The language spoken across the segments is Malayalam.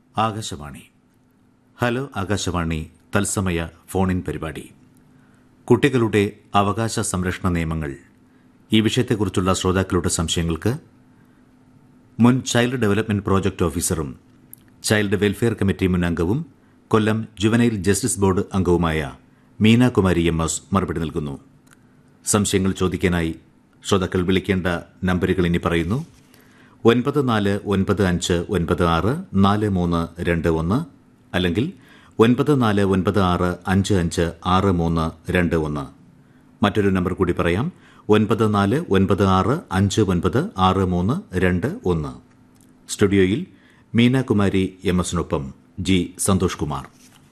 ആകാശവാണി ഹലോ ആകാശവാണി തത്സമയ ഫോണിൻ പരിപാടി കുട്ടികളുടെ അവകാശ സംരക്ഷണ നിയമങ്ങൾ ഈ വിഷയത്തെക്കുറിച്ചുള്ള ശ്രോതാക്കളുടെ സംശയങ്ങൾക്ക് മുൻ ചൈൽഡ് ഡെവലപ്മെന്റ് പ്രോജക്ട് ഓഫീസറും ചൈൽഡ് വെൽഫെയർ കമ്മിറ്റി മുൻ അംഗവും കൊല്ലം ജുവനൈൽ ജസ്റ്റിസ് ബോർഡ് അംഗവുമായ മീന കുമാരി എം എസ് മറുപടി നൽകുന്നു സംശയങ്ങൾ ചോദിക്കാനായി ശ്രോതാക്കൾ വിളിക്കേണ്ട നമ്പറുകൾ ഇനി പറയുന്നു ഒൻപത് നാല് ഒൻപത് അഞ്ച് ഒൻപത് ആറ് നാല് മൂന്ന് രണ്ട് ഒന്ന് അല്ലെങ്കിൽ ഒൻപത് നാല് ഒൻപത് ആറ് അഞ്ച് അഞ്ച് ആറ് മൂന്ന് രണ്ട് ഒന്ന് മറ്റൊരു നമ്പർ കൂടി പറയാം ഒൻപത് നാല് ഒൻപത് ആറ് അഞ്ച് ഒൻപത് ആറ് മൂന്ന് രണ്ട് ഒന്ന് സ്റ്റുഡിയോയിൽ മീനാകുമാരി എം എസിനൊപ്പം ജി സന്തോഷ് കുമാർ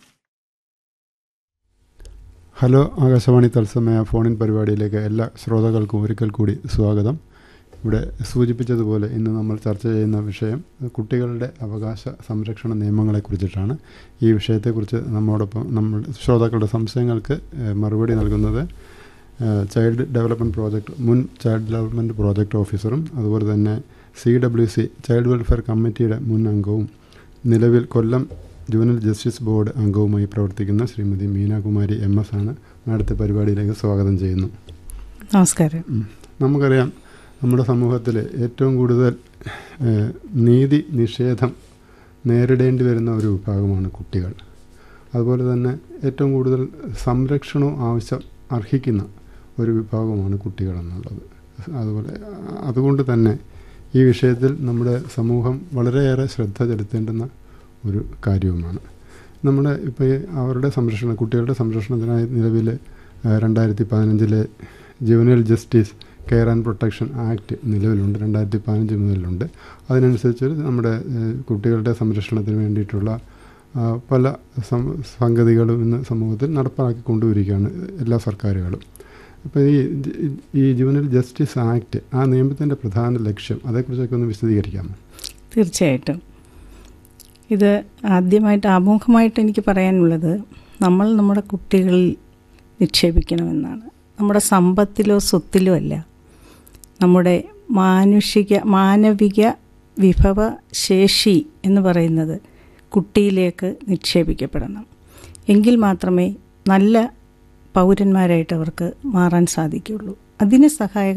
ഹലോ ആകാശവാണി തത്സമയ ഫോണിൻ പരിപാടിയിലേക്ക് എല്ലാ ശ്രോതാക്കൾക്കും ഒരിക്കൽ കൂടി സ്വാഗതം ഇവിടെ സൂചിപ്പിച്ചതുപോലെ ഇന്ന് നമ്മൾ ചർച്ച ചെയ്യുന്ന വിഷയം കുട്ടികളുടെ അവകാശ സംരക്ഷണ നിയമങ്ങളെക്കുറിച്ചിട്ടാണ് ഈ വിഷയത്തെക്കുറിച്ച് നമ്മോടൊപ്പം നമ്മൾ ശ്രോതാക്കളുടെ സംശയങ്ങൾക്ക് ഏഹ്, മറുപടി നൽകുന്നത് ഏഹ്, ചൈൽഡ് ഡെവലപ്മെൻറ്റ് പ്രോജക്റ്റ് മുൻ ചൈൽഡ് ഡെവലപ്മെൻറ്റ് പ്രോജക്റ്റ് ഓഫീസറും അതുപോലെ തന്നെ C W C child welfare കമ്മിറ്റിയുടെ മുൻ അംഗവും നിലവിൽ കൊല്ലം ജൂനിയർ ജസ്റ്റിസ് ബോർഡ് അംഗവുമായി പ്രവർത്തിക്കുന്ന ശ്രീമതി മീനാകുമാരി എം എസ് ആണ് അടുത്ത പരിപാടിയിലേക്ക് സ്വാഗതം ചെയ്യുന്നു നമസ്കാരം ഉം. നമുക്കറിയാം നമ്മുടെ സമൂഹത്തിൽ ഏറ്റവും കൂടുതൽ ഏഹ്, നീതി നിഷേധം നേരിടേണ്ടി വരുന്ന ഒരു വിഭാഗമാണ് കുട്ടികൾ അതുപോലെ തന്നെ ഏറ്റവും കൂടുതൽ സംരക്ഷണവും ആവശ്യം അർഹിക്കുന്ന ഒരു വിഭാഗമാണ് കുട്ടികൾ എന്നുള്ളത് അതുപോലെ അ- അതുകൊണ്ട് തന്നെ ഈ വിഷയത്തിൽ നമ്മുടെ സമൂഹം വളരെയേറെ ശ്രദ്ധ ചെലുത്തേണ്ടുന്ന ഒരു കാര്യവുമാണ് നമ്മുടെ ഇപ്പോൾ ഈ അവരുടെ സംരക്ഷണം കുട്ടികളുടെ സംരക്ഷണത്തിനായി നിലവിൽ രണ്ടായിരത്തി പതിനഞ്ചിലെ juvenile justice care and protection act നിലവിലുണ്ട് രണ്ടായിരത്തി പതിനഞ്ച് മുതലുണ്ട് അതിനനുസരിച്ച് നമ്മുടെ ഏഹ്, കുട്ടികളുടെ സംരക്ഷണത്തിന് വേണ്ടിയിട്ടുള്ള ആ, പല സം- സംഗതികളും ഇന്ന് സമൂഹത്തിൽ നടപ്പാക്കി കൊണ്ടുവരികയാണ് എല്ലാ സർക്കാരുകളും അപ്പോൾ ഈ ജ- ഈ ജുവനൽ ജസ്റ്റിസ് ആക്ട് ആ നിയമത്തിൻ്റെ പ്രധാന ലക്ഷ്യം അതേക്കുറിച്ചൊക്കെ ഒന്ന് വിശദീകരിക്കാമോ തീർച്ചയായിട്ടും ഇത് ആദ്യമായിട്ട് ആമുഖമായിട്ട് എനിക്ക് പറയാനുള്ളത് നമ്മൾ നമ്മുടെ കുട്ടികളിൽ നിക്ഷേപിക്കണമെന്നാണ് നമ്മുടെ സമ്പത്തിലോ സ്വത്തിലോ അല്ല നമ്മുടെ മാനുഷിക മാനവിക വിഭവ ശേഷി എന്ന് പറയുന്നത് കുട്ടിയിലേക്ക് നിക്ഷേപിക്കപ്പെടണം എങ്കിൽ മാത്രമേ നല്ല പൗരന്മാരായിട്ട് അവർക്ക് മാറാൻ സാധിക്കുകയുള്ളൂ അതിന് സഹായക